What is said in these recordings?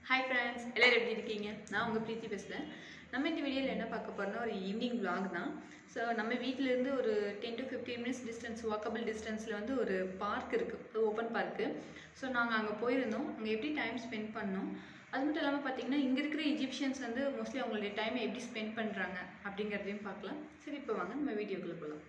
hi friends எல்லோரும் எப்படி இருக்கீங்க நான் உங்கள் பிரீத்தி பேசுகிறேன் நம்ம இந்த வீடியோவில் என்ன பார்க்க போறோம்னா ஒரு ஈவினிங் vlog தான் ஸோ நம்ம வீட்டிலேருந்து ஒரு ten to fifteen minutes distance walkable டிஸ்டன்ஸில் வந்து ஒரு பார்க் இருக்குது ஓப்பன் பார்க்கு ஸோ நாங்கள் அங்கே போயிருந்தோம் அங்கே எப்படி டைம் ஸ்பெண்ட் பண்ணோம் அது மட்டும் இல்லாமல் பார்த்தீங்கன்னா இங்கே இருக்கிற இஜிப்ஷியன்ஸ் வந்து மோஸ்ட்லி அவங்களுடைய டைமை எப்படி ஸ்பெண்ட் பண்ணுறாங்க அப்படிங்கிறதையும் பார்க்கலாம் சரி இப்போ வாங்க நம்ம வீடியோக்குள்ளே போகலாம்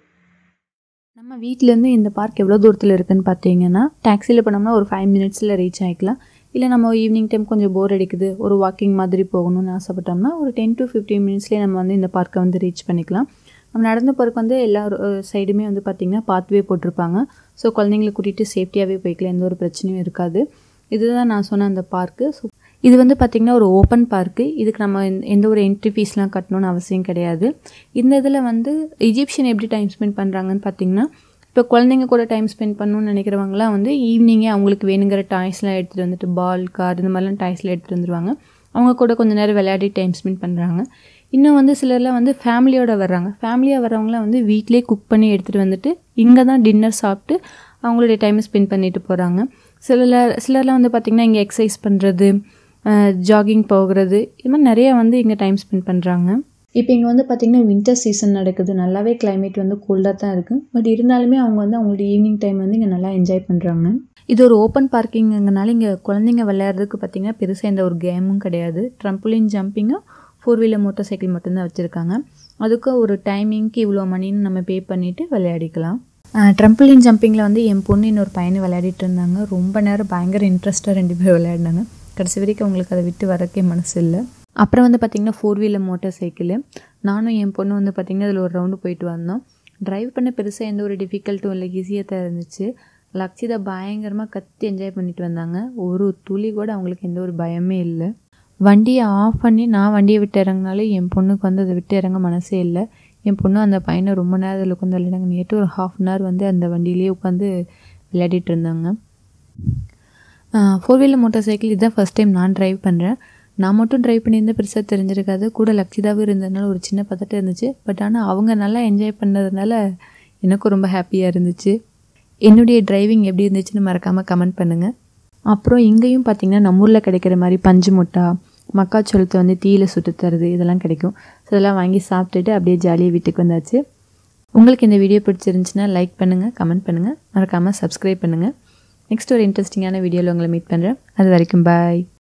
நம்ம வீட்டிலேருந்து இந்த பார்க் எவ்வளோ தூரத்தில் இருக்குன்னு பார்த்தீங்கன்னா டாக்ஸியில் போனோம்னா ஒரு ஃபைவ் மினிட்ஸில் ரீச் ஆகிக்கலாம் இல்லை நம்ம ஈவினிங் டைம் கொஞ்சம் போர் அடிக்குது ஒரு வாக்கிங் மாதிரி போகணும்னு ஆசைப்பட்டோம்னா ஒரு டென் டு ஃபிஃப்டீன் மினிட்ஸ்லேயே நம்ம வந்து இந்த பார்க்கை வந்து ரீச் பண்ணிக்கலாம் நம்ம நடந்து போகிறதுக்கு வந்து எல்லா சைடுமே வந்து பார்த்திங்கன்னா பாத்வே போட்டிருப்பாங்க ஸோ குழந்தைங்களை கூட்டிகிட்டு சேஃப்டியாகவே போய்க்கலாம் எந்த ஒரு பிரச்சனையும் இருக்காது இதுதான் நான் சொன்ன அந்த பார்க்கு ஸோ இது வந்து பார்த்திங்கன்னா ஒரு ஓப்பன் பார்க்கு இதுக்கு நம்ம எந்த- எந்த ஒரு என்ட்ரி ஃபீஸ்லாம் கட்டணும்னு அவசியம் கிடையாது இந்த இதில் வந்து இஜிப்ஷியன் எப்படி டைம் ஸ்பெண்ட் பண்ணுறாங்கன்னு பார்த்தீங்கன்னா இப்போ குழந்தைங்க கூட டைம் ஸ்பெண்ட் பண்ணணும்னு நினைக்கிறவங்களாம் வந்து ஈவினிங்கே அவங்களுக்கு வேணுங்கிற டாய்ஸ்லாம் எடுத்துகிட்டு வந்துட்டு பால் கார் இந்த மாதிரிலாம் டாய்ஸ்லாம் எடுத்துகிட்டு வந்துருவாங்க அவங்க கூட கொஞ்ச நேரம் விளையாடி டைம் ஸ்பெண்ட் பண்ணுறாங்க இன்னும் வந்து சிலர்லாம் வந்து ஃபேமிலியோட வர்றாங்க ஃபேமிலியாக வர்றவங்களாம் வந்து வீட்டிலே குக் பண்ணி எடுத்துகிட்டு வந்துட்டு இங்கே தான் டின்னர் சாப்பிட்டு அவங்களுடைய டைமை ஸ்பெண்ட் பண்ணிட்டு போகிறாங்க சிலர் சிலர்லாம் வந்து பார்த்திங்கன்னா இங்கே எக்ஸசைஸ் பண்ணுறது ஜாகிங் போகிறது இது மாதிரி நிறைய வந்து இங்கே டைம் ஸ்பெண்ட் பண்ணுறாங்க இப்போ இங்கே வந்து பார்த்திங்கன்னா வின்டர் சீசன் நடக்குது நல்லாவே climate வந்து கூலாக தான் இருக்குது பட் இருந்தாலுமே அவங்க வந்து அவங்களோட ஈவினிங் டைம் வந்து இங்கே நல்லா என்ஜாய் பண்ணுறாங்க இது ஒரு ஓப்பன் பார்க்கிங்கிறனால இங்கே குழந்தைங்க விளையாடுறதுக்கு பார்த்திங்கன்னா பெருசாக எந்த ஒரு கேமும் கிடையாது ட்ரம்புலின் ஜம்பிங்கும் ஃபோர் வீலர் மோட்டார் சைக்கிள் மட்டும்தான் வச்சுருக்காங்க அதுக்கு ஒரு டைமிங்க்கு இவ்வளோ மணின்னு நம்ம பே பண்ணிவிட்டு விளையாடிக்கலாம் ட்ரம்பிளின் ஜம்பிங்கில் வந்து என் பொண்ணு இன்னொரு பையனை விளையாடிட்டு இருந்தாங்க ரொம்ப நேரம் பயங்கர இன்ட்ரெஸ்ட்டாக ரெண்டு பேர் விளையாடினாங்க கடைசி வரைக்கும் அவங்களுக்கு அதை விட்டு வரக்கே மனசு இல்லை அப்புறம் வந்து பார்த்திங்கன்னா ஃபோர் வீலர் மோட்டார் சைக்கிள் நானும் என் பொண்ணு வந்து பார்த்திங்கன்னா அதில் ஒரு ரவுண்டு போயிட்டு வந்தோம் டிரைவ் பண்ண பெருசாக எந்த ஒரு டிஃபிகல்ட்டும் இல்லை ஈஸியாக தான் இருந்துச்சு லக்ஷிதா பயங்கரமாக கத்தி என்ஜாய் பண்ணிட்டு வந்தாங்க ஒரு துளி கூட அவங்களுக்கு எந்த ஒரு பயமே இல்லை வண்டியை ஆஃப் பண்ணி நான் வண்டியை விட்டு இறங்கினாலே என் பொண்ணுக்கு வந்து அதை விட்டு இறங்க மனசே இல்லை என் பொண்ணு அந்த பையனை ரொம்ப நேரம் அதில் உட்காந்து விளையாடாங்க நேற்று ஒரு ஹாஃப் அன் ஹவர் வந்து அந்த வண்டியிலேயே உட்காந்து விளையாடிட்டு இருந்தாங்க ஃபோர் வீலர் மோட்டார் சைக்கிள் இதுதான் ஃபஸ்ட் டைம் நான் டிரைவ் பண்ணுறேன் நான் மட்டும் டிரைவ் பண்ணியிருந்தா பெருசாக தெரிஞ்சிருக்காது கூட லக்ஷிதாவும் இருந்ததுனால ஒரு சின்ன பதட்டம் இருந்துச்சு பட் ஆனால் அவங்க நல்லா என்ஜாய் பண்ணதுனால எனக்கும் ரொம்ப ஹாப்பியாக இருந்துச்சு என்னுடைய டிரைவிங் எப்படி இருந்துச்சுன்னு மறக்காமல் கமெண்ட் பண்ணுங்கள் அப்புறம் இங்கேயும் பார்த்தீங்கன்னா நம்ம ஊரில் கிடைக்கிற மாதிரி பஞ்சு முட்டா மக்காச்சோளத்தை வந்து தீயில சுட்டு தருது இதெல்லாம் கிடைக்கும் ஸோ இதெல்லாம் வாங்கி சாப்பிட்டுட்டு அப்படியே ஜாலியாக வீட்டுக்கு வந்தாச்சு உங்களுக்கு இந்த வீடியோ பிடிச்சிருந்துச்சுன்னா லைக் பண்ணுங்கள் கமெண்ட் பண்ணுங்கள் மறக்காமல் சப்ஸ்கிரைப் பண்ணுங்கள் நெக்ஸ்ட் ஒரு இன்ட்ரெஸ்டிங்கான வீடியோவில் உங்களை மீட் பண்ணுறேன் அது வரைக்கும் பாய்